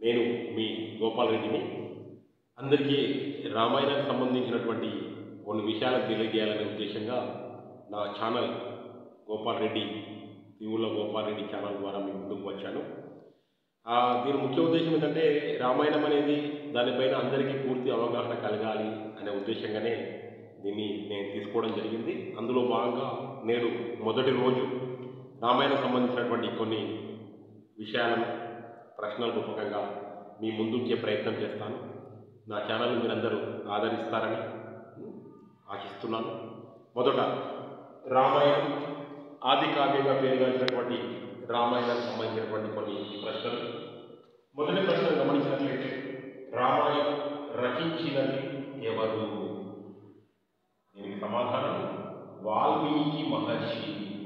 నేను మీ గోపాల్ రెడ్డిని అందరికీ రామాయణానికి సంబంధించినటువంటి కొన్ని విషయాలను తెలియజేయాలనే ఉద్దేశంగా నా ఛానల్ గోపాల్ రెడ్డి తివుల గోపాల్ రెడ్డి ఛానల్ ద్వారా మీ ముందుకు వచ్చాను ఆ, దీని ముఖ్య ఉద్దేశం ఏంటంటే రామాయణం అనేది దానిపైన అందరికీ పూర్తి అవగాహన కలగాలి అనే ఉద్దేశంగానే దీన్ని నేను తీసుకోవడం జరిగింది అందులో భాగంగా నేడు మొదటి రోజు రామాయణం సంబంధించినటువంటి కొన్ని విషయాలను ప్రశ్నల రూపకంగా మీ ముందుంచే ప్రయత్నం చేస్తాను నా ఛానల్ మీరందరూ ఆదరిస్తారని ఆశిస్తున్నాను మొదట రామాయణం ఆది కావ్యంగా పేరుగాంచినటువంటి రామాయణానికి సంబంధించినటువంటి కొన్ని ప్రశ్నలు మొదటి ప్రశ్న గమనించినట్లయితే రామాయణం రచించినది ఎవరు దీనికి సమాధానం వాల్మీకి మహర్షి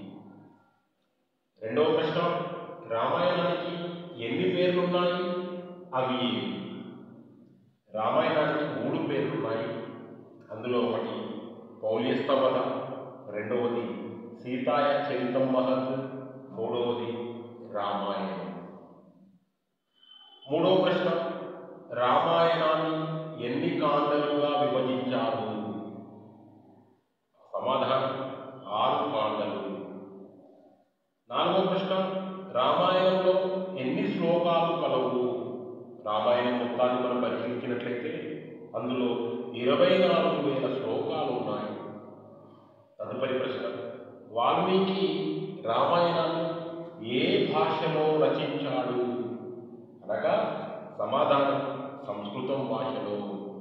రెండవ ప్రశ్న రామాయణానికి ఎన్ని పేర్లున్నాయి అవి ఏవి? రామాయణానికి మూడు పేర్లున్నాయి అందులో ఒకటి పౌల్యస్తవన రెండవది సీతాయ చరితం మహత్ మూడవది రామాయణం మూడవ ప్రశ్న రామాయణాన్ని ఎన్ని కాండలుగా విభజించారు సమాధానం ఆరు కాండలు నాలుగవ ప్రశ్న రామాయణంలో ఎన్ని శ్లోకాలు కలవు రామాయణం మొత్తాన్ని మనం పరిశీలించినట్లయితే అందులో ఇరవై నాలుగు వేల శ్లోకాలు ఉన్నాయి తదుపరి ప్రశ్న వాల్మీకి రామాయణాన్ని ఏ భాషలో రచించాడు అనగా సమాధానం సంస్కృతం భాషలో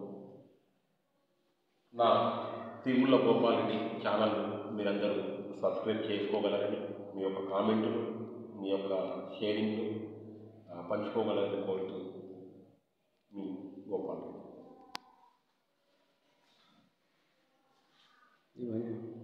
నా తిరుమల గోపాలని ఛానల్ మీరందరూ సబ్స్క్రైబ్ చేసుకోగలరని మీ యొక్క కామెంటులు మీ యొక్క షేరింగ్లు ఆ, పంచుకోగలరని కోరుతూ మీ గోపాల్ ఇవన్నీ